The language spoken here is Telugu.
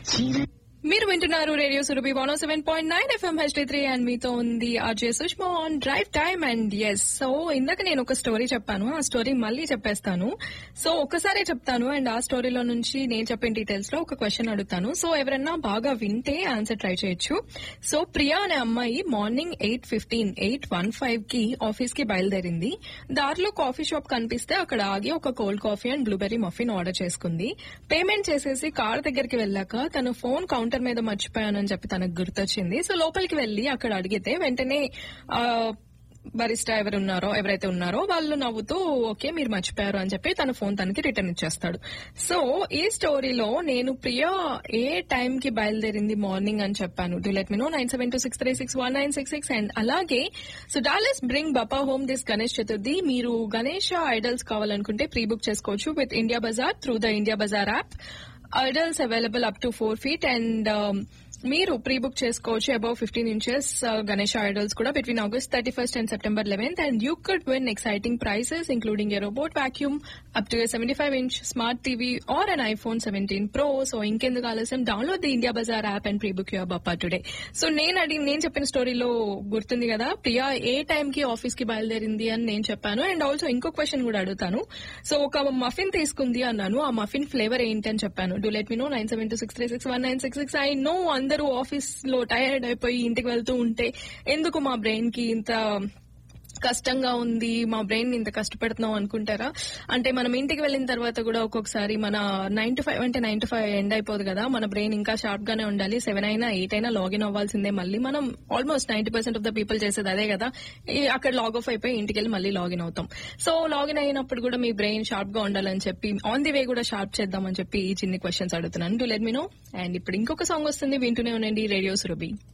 మీరు వింటున్నారు radio Surabhi one seven point nine FM HD three and మీతో ఉంది RJ Sushma on drive time and yes so ఇందాక నేను ఒక స్టోరీ చెప్పాను ఆ స్టోరీ మళ్ళీ చెప్పేస్తాను సో ఒకసారి చెప్తాను అండ్ ఆ స్టోరీలో నుంచి నేను చెప్పిన డీటెయిల్స్ లో ఒక క్వశ్చన్ అడుగుతాను సో ఎవరన్నా బాగా వింటే ఆన్సర్ ట్రై చేయొచ్చు సో ప్రియా అనే అమ్మాయి morning eight fifteen eight one five కి ఆఫీస్ కి బయలుదేరింది దారిలో కాఫీ షాప్ కనిపిస్తే అక్కడ ఆగి ఒక cold coffee and blueberry muffin order చేసుకుంది పేమెంట్ చేసేసి కార్ దగ్గరికి వెళ్ళాక తన ఫోన్ కౌంటర్ మీద మర్చిపోయానని చెప్పి తనకు గుర్తొచ్చింది సో లోపలికి వెళ్లి అక్కడ అడిగితే వెంటనే ఆ, బరిస్టా ఎవరు ఉన్నారో ఎవరైతే ఉన్నారో వాళ్ళు నవ్వుతూ ఓకే మీరు మర్చిపోయారు అని చెప్పి తన ఫోన్ తనకి రిటర్న్ ఇచ్చేస్తాడు సో ఈ స్టోరీలో నేను ప్రియా ఏ టైం కి బయలుదేరింది మార్నింగ్ అని చెప్పాను do let me know nine seven two six three six one nine six six and అలాగే సో డాలెస్ bring Bappa home this Ganesh Chaturthi మీరు గణేష్ ఐడల్స్ కావాలనుకుంటే ప్రీ బుక్ చేసుకోవచ్చు with India Bazaar through the India Bazaar app idols available up to four feet and మీరు ప్రీ బుక్ చేసుకోవచ్చు above fifteen inches Ganesh idols కూడా between August thirty first and September eleventh and you could win exciting prizes including a robot vacuum up to seventy five inch smart TV or an iPhone seventeen pro so ఇంకెందుకు ఆలస్యం download the India Bazaar app and pre book your Bappa today so నేను అడిగి నేను చెప్పిన స్టోరీలో గుర్తుంది కదా ప్రియా ఏ టైం కి ఆఫీస్ కి బయలుదేరింది అని నేను చెప్పాను అండ్ ఆల్సో ఇంకో క్వశ్చన్ కూడా అడుగుతాను సో ఒక మఫిన్ తీసుకుంది అన్నాను ఆ మఫిన్ ఫ్లేవర్ ఏంటి అని చెప్పాను do let me know nine seven two six three six one nine six six I know అందరూ ఆఫీస్ లో టైర్డ్ అయిపోయి ఇంటికి వెళ్తూ ఉంటే ఎందుకు మా బ్రెయిన్ కి ఇంత కష్టంగా ఉంది మా బ్రెయిన్ ఇంత కష్టపెడుతున్నాం అనుకుంటారా అంటే మనం ఇంటికి వెళ్ళిన తర్వాత కూడా ఒక్కొక్కసారి మన నైన్ టు ఫైవ్ అంటే నైన్ టు ఫైవ్ ఎండ్ అయిపోదు కదా మన బ్రెయిన్ ఇంకా షార్ప్ గానే ఉండాలి సెవెన్ అయినా ఎయిట్ అయినా లాగిన్ అవ్వాల్సిందే మళ్ళీ మనం almost ninety percent of the people చేసేది అదే కదా ఈ అక్కడ లాగ్ ఆఫ్ అయిపోయి ఇంటికి వెళ్ళి మళ్ళీ లాగిన్ అవుతాం సో లాగిన్ అయినప్పుడు కూడా మీ బ్రెయిన్ షార్ప్ గా ఉండాలని చెప్పి ఆన్ ది వే కూడా షార్ప్ చేద్దామని చెప్పి ఈ చిన్ని క్వశ్చన్స్ అడుగుతున్నాను do let me know and ఇప్పుడు ఇంకొక సాంగ్ వస్తుంది వింటూనే ఉండండి రేడియో సురభి